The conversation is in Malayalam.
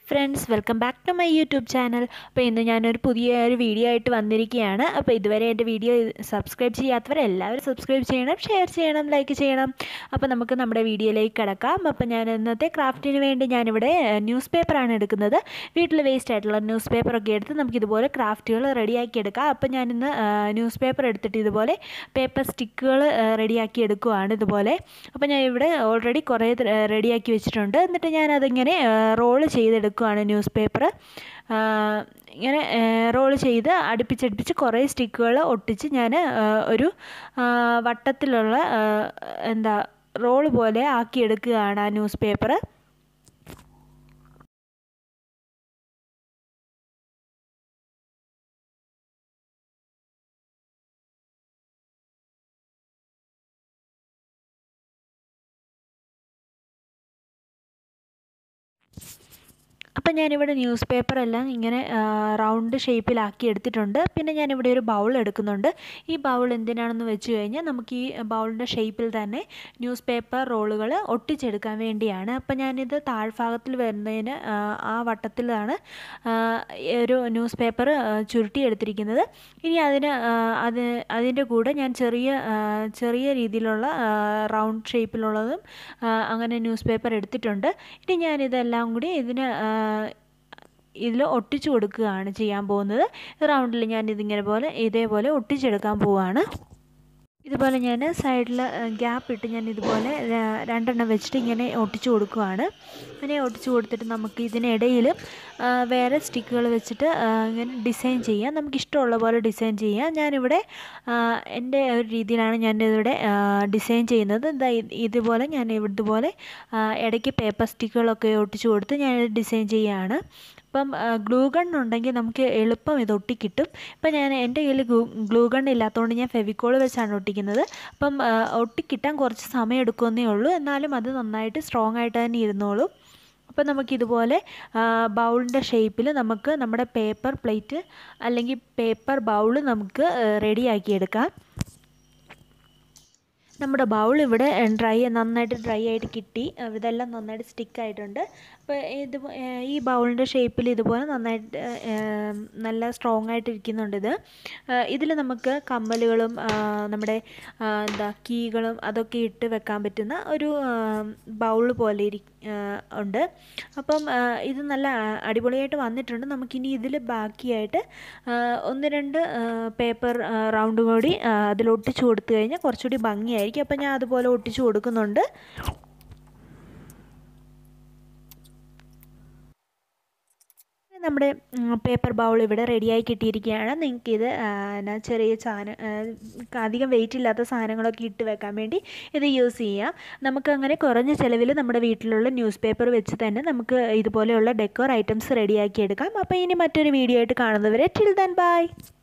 friends welcome back to my YouTube channel അപ്പോൾ ഇന്ന് ഞാനൊരു പുതിയ ഒരു വീഡിയോ ആയിട്ട് വന്നിരിക്കുകയാണ് അപ്പോൾ ഇതുവരെ എൻ്റെ വീഡിയോ സബ്സ്ക്രൈബ് ചെയ്യാത്തവർ എല്ലാവരും സബ്സ്ക്രൈബ് ചെയ്യണം ഷെയർ ചെയ്യണം ലൈക്ക് ചെയ്യണം അപ്പോൾ നമുക്ക് നമ്മുടെ വീഡിയോയിലേക്ക് കിടക്കാം അപ്പോൾ ഞാൻ ഇന്നത്തെ ക്രാഫ്റ്റിന് വേണ്ടി ഞാനിവിടെ ന്യൂസ് പേപ്പറാണ് എടുക്കുന്നത് വീട്ടിൽ വേസ്റ്റ് ആയിട്ടുള്ള ന്യൂസ് പേപ്പറൊക്കെ എടുത്ത് നമുക്കിതുപോലെ ക്രാഫ്റ്റുകൾ റെഡിയാക്കി എടുക്കാം അപ്പോൾ ഞാനിന്ന് ന്യൂസ് പേപ്പർ എടുത്തിട്ട് ഇതുപോലെ പേപ്പർ സ്റ്റിക്കുകൾ റെഡിയാക്കി എടുക്കുവാണ് ഇതുപോലെ അപ്പോൾ ഞാൻ ഇവിടെ ഓൾറെഡി കുറേ റെഡിയാക്കി വെച്ചിട്ടുണ്ട് എന്നിട്ട് ഞാനതിങ്ങനെ റോള് ചെയ്തെടുക്കുവാണ് ന്യൂസ് പേപ്പർ ഇങ്ങനെ റോൾ ചെയ്ത് അടുപ്പിച്ചടുപ്പിച്ച് കുറേ സ്റ്റിക്കുകൾ ഒട്ടിച്ച് ഞാൻ ഒരു വട്ടത്തിലുള്ള എന്താ റോള് പോലെ ആക്കിയെടുക്കുകയാണ് ആ ന്യൂസ് പേപ്പർ അപ്പം ഞാനിവിടെ ന്യൂസ് പേപ്പറെല്ലാം ഇങ്ങനെ റൗണ്ട് ഷേപ്പിലാക്കി എടുത്തിട്ടുണ്ട് പിന്നെ ഞാനിവിടെ ഒരു ബൗൾ എടുക്കുന്നുണ്ട് ഈ ബൗൾ എന്തിനാണെന്ന് വെച്ച് കഴിഞ്ഞാൽ നമുക്ക് ഈ ബൗളിൻ്റെ ഷേപ്പിൽ തന്നെ ന്യൂസ് പേപ്പർ റോളുകൾ ഒട്ടിച്ചെടുക്കാൻ വേണ്ടിയാണ് അപ്പം ഞാനിത് താഴ്ഭാഗത്തിൽ വരുന്നതിന് ആ വട്ടത്തിലാണ് ഒരു ന്യൂസ് പേപ്പർ ചുരുട്ടി എടുത്തിരിക്കുന്നത് ഇനി അതിന് അത് അതിൻ്റെ കൂടെ ഞാൻ ചെറിയ ചെറിയ രീതിയിലുള്ള റൗണ്ട് ഷേപ്പിലുള്ളതും അങ്ങനെ ന്യൂസ് പേപ്പർ എടുത്തിട്ടുണ്ട് ഇനി ഞാനിതെല്ലാം കൂടി ഇതിന് ഇതിൽ ഒട്ടിച്ചു കൊടുക്കുകയാണ് ചെയ്യാൻ പോകുന്നത് റൗണ്ടിൽ ഞാൻ ഇതിങ്ങനെ പോലെ ഇതേപോലെ ഒട്ടിച്ചെടുക്കാൻ പോവുകയാണ് ഇതുപോലെ ഞാൻ സൈഡിൽ ഗ്യാപ്പ് ഇട്ട് ഞാൻ ഇതുപോലെ രണ്ടെണ്ണം വെച്ചിട്ട് ഇങ്ങനെ ഒട്ടിച്ചു കൊടുക്കുകയാണ് അങ്ങനെ ഒട്ടിച്ചു കൊടുത്തിട്ട് നമുക്ക് ഇതിനിടയിൽ വേറെ സ്റ്റിക്കുകൾ വെച്ചിട്ട് ഇങ്ങനെ ഡിസൈൻ ചെയ്യാം നമുക്ക് ഇഷ്ടമുള്ള പോലെ ഡിസൈൻ ചെയ്യാം ഞാനിവിടെ എൻ്റെ ഒരു രീതിയിലാണ് ഞാൻ ഇവിടെ ഡിസൈൻ ചെയ്യുന്നത് ഇതാ ഇതുപോലെ ഞാൻ ഇതുപോലെ ഇടയ്ക്ക് പേപ്പർ സ്റ്റിക്കുകളൊക്കെ ഒട്ടിച്ചു കൊടുത്ത് ഞാൻ ഡിസൈൻ ചെയ്യുകയാണ് ഇപ്പം ഗ്ലൂ ഗൺ ഉണ്ടെങ്കിൽ നമുക്ക് എളുപ്പം ഇത് ഒട്ടിക്കിട്ടും ഇപ്പം ഞാൻ എൻ്റെ കയ്യിൽ ഗ്ലൂ ഗ്ലൂ ഗൺ ഇല്ലാത്തതുകൊണ്ട് ഞാൻ ഫെവിക്കോൾ വെച്ചാണ് ഒട്ടിക്കുന്നത് അപ്പം ഒട്ടിക്കിട്ടാൻ കുറച്ച് സമയം എടുക്കുമെന്നേ ഉള്ളൂ എന്നാലും അത് നന്നായിട്ട് സ്ട്രോങ് ആയിട്ട് തന്നെ ഇരുന്നോളൂ അപ്പോൾ നമുക്കിതുപോലെ ബൗളിൻ്റെ ഷേപ്പിൽ നമുക്ക് നമ്മുടെ പേപ്പർ പ്ലേറ്റ് അല്ലെങ്കിൽ പേപ്പർ ബൗൾ നമുക്ക് റെഡിയാക്കി എടുക്കാം നമ്മുടെ ബൗൾ ഇവിടെ ഡ്രൈ നന്നായിട്ട് ഡ്രൈ ആയിട്ട് കിട്ടി ഇതെല്ലാം നന്നായിട്ട് സ്റ്റിക്ക് ആയിട്ടുണ്ട് അപ്പോൾ ഇത് ഈ ബൗളിൻ്റെ ഷേപ്പിൽ ഇതുപോലെ നന്നായിട്ട് നല്ല സ്ട്രോങ് ആയിട്ട് ഇരിക്കുന്നുണ്ട് ഇത് ഇതിൽ നമുക്ക് കമ്മലുകളും നമ്മുടെ എന്താ കീകളും അതൊക്കെ ഇട്ട് വെക്കാൻ പറ്റുന്ന ഒരു ബൗൾ പോലെ ഇരി ഉണ്ട് അപ്പം ഇത് നല്ല അടിപൊളിയായിട്ട് വന്നിട്ടുണ്ട് നമുക്കിനി ഇതിൽ ബാക്കിയായിട്ട് ഒന്ന് രണ്ട് പേപ്പർ റൗണ്ട് കൂടി അതിൽ ഒട്ടിച്ചു കൊടുത്തു കഴിഞ്ഞാൽ കുറച്ചുകൂടി ഭംഗിയായിരിക്കും അപ്പം ഞാൻ അതുപോലെ ഒട്ടിച്ചു കൊടുക്കുന്നുണ്ട് നമ്മുടെ പേപ്പർ ബൗൾ ഇവിടെ റെഡിയായി കിട്ടിയിരിക്കുകയാണ് നിങ്ങൾക്ക് ഇത് ചെറിയ സാധനം അധികം വെയിറ്റ് ഇല്ലാത്ത സാധനങ്ങളൊക്കെ ഇട്ട് വെക്കാൻ വേണ്ടി ഇത് യൂസ് ചെയ്യാം നമുക്ക് അങ്ങനെ കുറഞ്ഞ ചിലവിൽ നമ്മുടെ വീട്ടിലുള്ള ന്യൂസ് പേപ്പർ വെച്ച് തന്നെ നമുക്ക് ഇതുപോലെയുള്ള ഡെക്കോർ ഐറ്റംസ് റെഡിയാക്കി എടുക്കാം അപ്പോൾ ഇനി മറ്റൊരു വീഡിയോ ആയിട്ട് കാണുന്നവരെ ടിൽ ദൻ ബൈ